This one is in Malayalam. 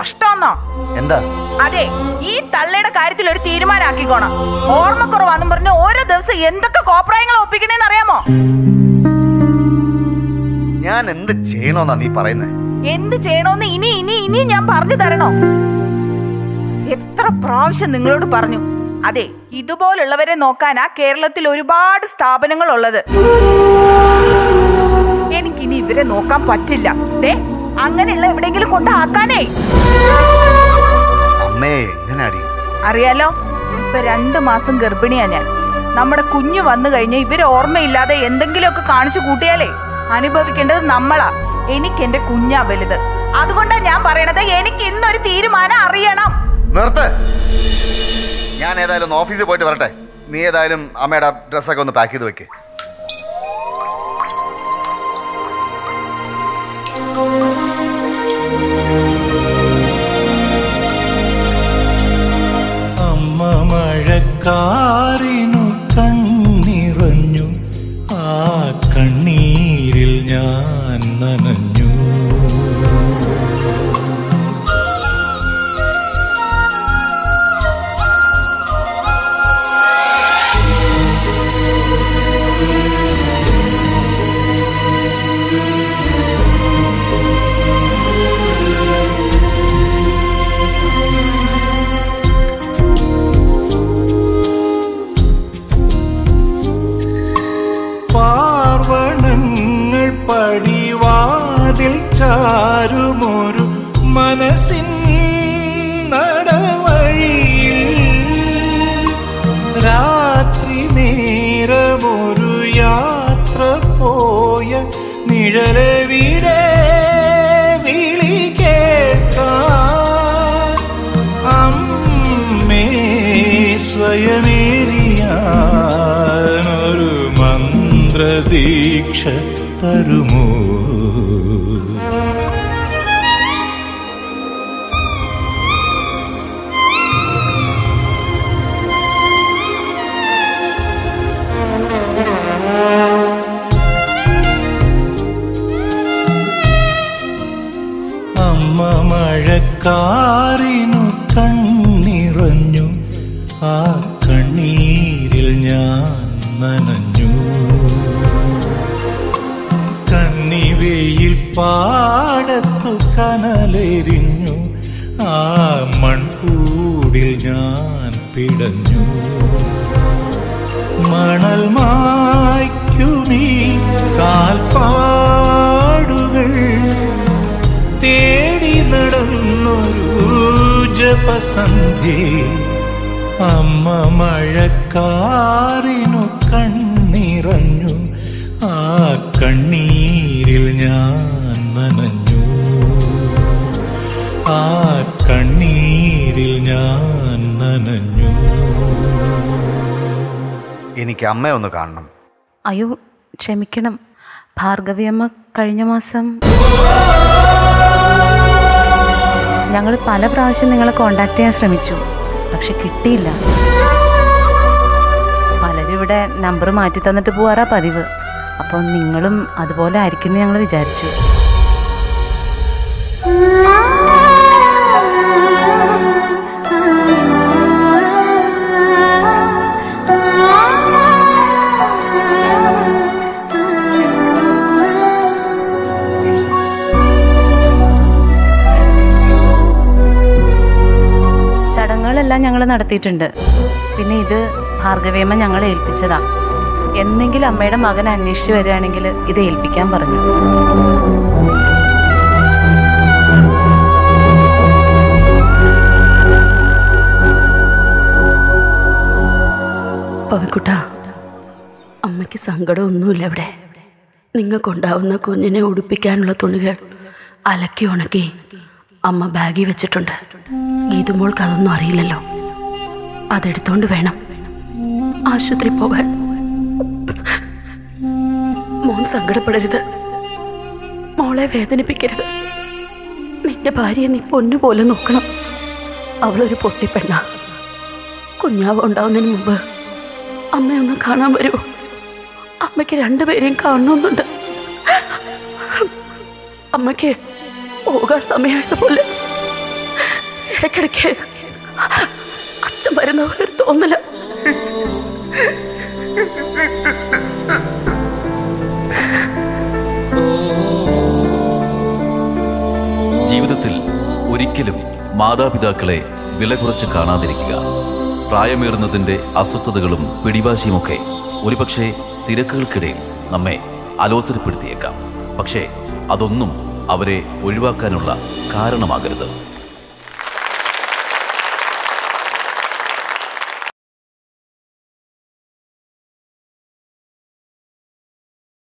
കഷ്ടമെന്നോ എന്താ അതെ ഈ തള്ളയുടെ കാര്യത്തിൽ ഒരു തീരുമാനമാക്കിക്കോണം ഓർമ്മക്കുറവാന്നും പറഞ്ഞ് ഓരോ ദിവസം എന്തൊക്കെ കോപ്രായങ്ങൾ ഒപ്പിക്കണേന്ന് അറിയാമോ ഞാൻ എന്ത് ചെയ്യണോന്നാ നീ പറയുന്നത് എന്ത് ചെയ്യണോന്ന് ഇനി ഇനി ഇനി ഞാൻ പറഞ്ഞു തരണോ എത്ര പ്രാവശ്യം നിങ്ങളോട് പറഞ്ഞു അതെ ഇതുപോലുള്ളവരെ നോക്കാനാ കേരളത്തിൽ ഒരുപാട് സ്ഥാപനങ്ങൾ ഉള്ളത് എനിക്കിനി ഇവരെ നോക്കാൻ പറ്റില്ല ദേ അങ്ങനെയുള്ള എവിടെയെങ്കിലും കൊണ്ടാക്കാനേ അമ്മേ എങ്ങനെ അടി അറിയാലോ ഇപ്പൊ രണ്ടു മാസം ഗർഭിണിയാ ഞാൻ നമ്മുടെ കുഞ്ഞു വന്നു കഴിഞ്ഞ് ഇവര് ഓർമ്മയില്ലാതെ എന്തെങ്കിലുമൊക്കെ കാണിച്ചു കൂട്ടിയാലേ അനുഭവിക്കേണ്ടത് നമ്മളാ എനിക്ക് എന്റെ കുഞ്ഞാ വലുത് അതുകൊണ്ടാ ഞാൻ പറയണത് എനിക്ക് ഇന്നൊരു തീരുമാനം അറിയണം നിർത്ത് ഞാൻ ഏതായാലും ഒന്ന് ഓഫീസിൽ പോയിട്ട് വരട്ടെ നീ ഏതായാലും അമ്മയുടെ ഡ്രസ്സൊക്കെ ഒന്ന് പാക്ക് ചെയ്ത് വെക്ക് അമ്മ മഴക്കാറിനു കണ്ണിറഞ്ഞു ആ കണ്ണീരിൽ ഞാൻ നനഞ്ഞു പാർവണങ്ങൾ പടിവാതിൽ ചാരുമൊരു മനസ്സിൻ നടവഴിയിൽ രാത്രി നേരമൊരു യാത്ര പോയ നിഴലവിടെ വിളി കേൾക്കാൻ അമ്മേ സ്വയമേറിയാനൊരു മന്ത്രദീക്ഷ തരുമോ അമ്മ മഴക്കാറിനു കണ്ണിറഞ്ഞു ആ കണ്ണീരിൽ ഞാൻ നനഞ്ഞു കന്നിവെയിൽ പാടത്തു കനലെരിഞ്ഞു ആ മൺകൂടിൽ ഞാൻ പിടഞ്ഞു മണൽ മായ്ക്കുമീ കാൽപ്പാടുകൾ തേടി നടന്നൊരു ജപസന്ധി അമ്മ മഴക്കാറിനു കണ്ണിറഞ്ഞു ആ കണ്ണീരിൽ ഞാൻ നനഞ്ഞു ആ കണ്ണീരിൽ ഞാൻ നനഞ്ഞു എനിക്ക് അമ്മയെ ഒന്ന് കാണണം അയ്യോ ക്ഷമിക്കണം ഭാർഗവിയമ്മ കഴിഞ്ഞ മാസം ഞങ്ങൾ പല പ്രാവശ്യം നിങ്ങളെ കോണ്ടാക്ട് ചെയ്യാൻ ശ്രമിച്ചു പക്ഷെ കിട്ടിയില്ല പലരും ഇവിടെ നമ്പർ മാറ്റി തന്നിട്ട് പോവാറാ പതിവ് അപ്പോൾ നിങ്ങളും അതുപോലെ ആയിരിക്കും ഞങ്ങൾ വിചാരിച്ചു ചടങ്ങുകളെല്ലാം ഞങ്ങൾ നടത്തിയിട്ടുണ്ട് പിന്നെ ഇത് ഭാർഗവേമ്മ ഞങ്ങളെ ഏൽപ്പിച്ചതാ എന്നെങ്കിലും അമ്മയുടെ മകൻ അന്വേഷിച്ച് വരികയാണെങ്കിൽ ഇത് ഏൽപ്പിക്കാൻ പറഞ്ഞു പവിക്കുട്ട അമ്മയ്ക്ക് സങ്കടമൊന്നുമില്ല ഇവിടെ നിങ്ങൾക്കുണ്ടാവുന്ന കുഞ്ഞിനെ ഉടുപ്പിക്കാനുള്ള തുണികൾ അലക്കി ഉണക്കി അമ്മ ബാഗിൽ വെച്ചിട്ടുണ്ട് ഗീതുമോൾക്ക് അതൊന്നും അറിയില്ലല്ലോ അതെടുത്തോണ്ട് വേണം ആശുപത്രി പോകാൻ മോൻ സങ്കടപ്പെടരുത് മോളെ വേദനിപ്പിക്കരുത് നിന്റെ ഭാര്യയെ നീ പൊന്നുപോലെ നോക്കണം അവളൊരു പൊട്ടിപ്പെണ്ണ കുഞ്ഞാവ് ഉണ്ടാവുന്നതിന് മുമ്പ് അമ്മയൊന്ന് കാണാൻ വരുമോ അമ്മയ്ക്ക് രണ്ടുപേരെയും കാണണമെന്നുണ്ട് അമ്മയ്ക്ക് പോകാൻ സമയമായതുപോലെ ഇടയ്ക്കിടയ്ക്ക് അച്ഛൻ വരുന്ന പോലെ ഒരു തോന്നല ജീവിതത്തിൽ ഒരിക്കലും മാതാപിതാക്കളെ വില കുറച്ച് കാണാതിരിക്കുക പ്രായമേറുന്നതിൻ്റെ അസ്വസ്ഥതകളും പിടിവാശിയുമൊക്കെ ഒരുപക്ഷെ തിരക്കുകൾക്കിടയിൽ നമ്മെ അലോസരപ്പെടുത്തിയേക്കാം പക്ഷേ അതൊന്നും അവരെ ഒഴിവാക്കാനുള്ള കാരണമാകരുത്